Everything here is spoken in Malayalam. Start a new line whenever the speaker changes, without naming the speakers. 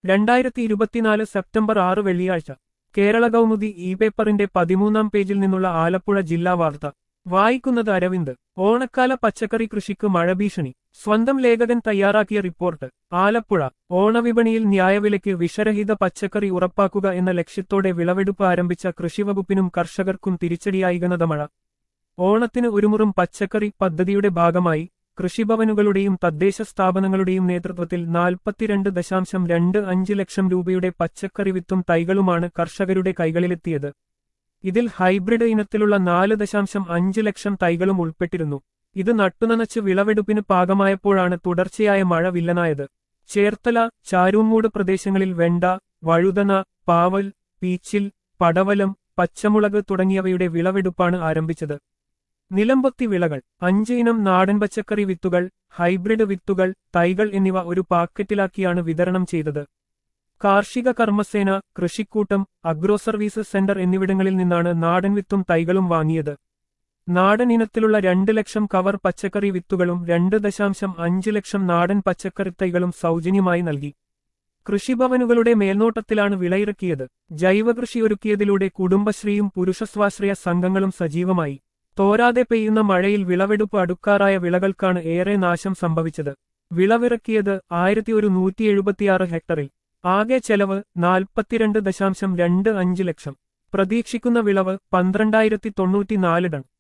രണ്ടായിരത്തി ഇരുപത്തിനാല് സെപ്റ്റംബർ ആറ് വെള്ളിയാഴ്ച കേരള കൗമുദി ഇ പേപ്പറിന്റെ പതിമൂന്നാം പേജിൽ നിന്നുള്ള ആലപ്പുഴ ജില്ലാ വാർത്ത വായിക്കുന്നത് അരവിന്ദ് ഓണക്കാല പച്ചക്കറി കൃഷിക്ക് മഴഭീഷണി സ്വന്തം ലേഖകൻ തയ്യാറാക്കിയ റിപ്പോർട്ട് ആലപ്പുഴ ഓണവിപണിയിൽ ന്യായവിലയ്ക്ക് വിഷരഹിത പച്ചക്കറി ഉറപ്പാക്കുക എന്ന ലക്ഷ്യത്തോടെ വിളവെടുപ്പ് ആരംഭിച്ച കൃഷിവകുപ്പിനും കർഷകർക്കും തിരിച്ചടിയായി കനത മഴ ഓണത്തിന് ഒരുമുറും പച്ചക്കറി പദ്ധതിയുടെ ഭാഗമായി കൃഷിഭവനുകളുടെയും തദ്ദേശ സ്ഥാപനങ്ങളുടെയും നേതൃത്വത്തിൽ നാൽപ്പത്തിരണ്ട് ദശാംശം രണ്ട് അഞ്ച് ലക്ഷം രൂപയുടെ പച്ചക്കറി വിത്തും തൈകളുമാണ് കർഷകരുടെ കൈകളിലെത്തിയത് ഇതിൽ ഹൈബ്രിഡ് ഇനത്തിലുള്ള നാല് ദശാംശം അഞ്ച് ലക്ഷം തൈകളും ഉൾപ്പെട്ടിരുന്നു ഇത് നട്ടുനനച്ച് വിളവെടുപ്പിന് പാകമായപ്പോഴാണ് തുടർച്ചയായ മഴ വില്ലനായത് ചേർത്തല ചാരൂമൂട് പ്രദേശങ്ങളിൽ വെണ്ട വഴുതന പാവൽ പീച്ചിൽ പടവലം പച്ചമുളക് തുടങ്ങിയവയുടെ വിളവെടുപ്പാണ് ആരംഭിച്ചത് നിലംപൊത്തി വിളകൾ അഞ്ച് ഇനം നാടൻ പച്ചക്കറി വിത്തുകൾ ഹൈബ്രിഡ് വിത്തുകൾ തൈകൾ എന്നിവ ഒരു പാക്കറ്റിലാക്കിയാണ് വിതരണം ചെയ്തത് കാർഷിക കർമ്മസേന കൃഷിക്കൂട്ടം അഗ്രോ സർവീസ് സെന്റർ എന്നിവിടങ്ങളിൽ നിന്നാണ് നാടൻ വിത്തും തൈകളും വാങ്ങിയത് നാടൻ ഇനത്തിലുള്ള രണ്ട് ലക്ഷം കവർ പച്ചക്കറി വിത്തുകളും രണ്ട് ദശാംശം അഞ്ച് ലക്ഷം നാടൻ പച്ചക്കറി തൈകളും സൗജന്യമായി നൽകി കൃഷിഭവനുകളുടെ മേൽനോട്ടത്തിലാണ് വിളയിറക്കിയത് ജൈവകൃഷി ഒരുക്കിയതിലൂടെ കുടുംബശ്രീയും പുരുഷസ്വാശ്രയ സംഘങ്ങളും സജീവമായി തോരാതെ പെയ്യുന്ന മഴയിൽ വിളവെടുപ്പ് അടുക്കാറായ വിളകൾക്കാണ് ഏറെ നാശം സംഭവിച്ചത് വിളവിറക്കിയത് ആയിരത്തി ഒരു നൂറ്റി എഴുപത്തിയാറ് ഹെക്ടറിൽ ആകെ ചെലവ് നാൽപ്പത്തിരണ്ട് ദശാംശം രണ്ട് അഞ്ച് ലക്ഷം പ്രതീക്ഷിക്കുന്ന വിളവ് പന്ത്രണ്ടായിരത്തി തൊണ്ണൂറ്റിനാല് ടൺ